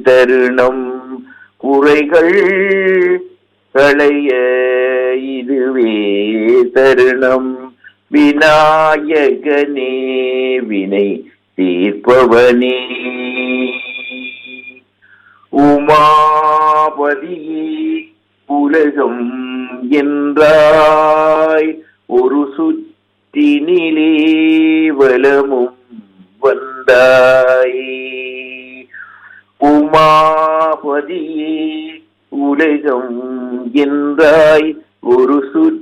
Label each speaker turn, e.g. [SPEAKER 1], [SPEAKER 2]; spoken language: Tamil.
[SPEAKER 1] தருணம் குறைகள் களைய இதுவே தருணம் விநாயகனே வினை தீர்ப்பவனே உமாபதியே உலகம் என்றாய் ஒரு சுற்றினிலே வலமும் வந்தாய் உமாபதியே உலகம் என்றாய் ஒரு சுற்றினிலே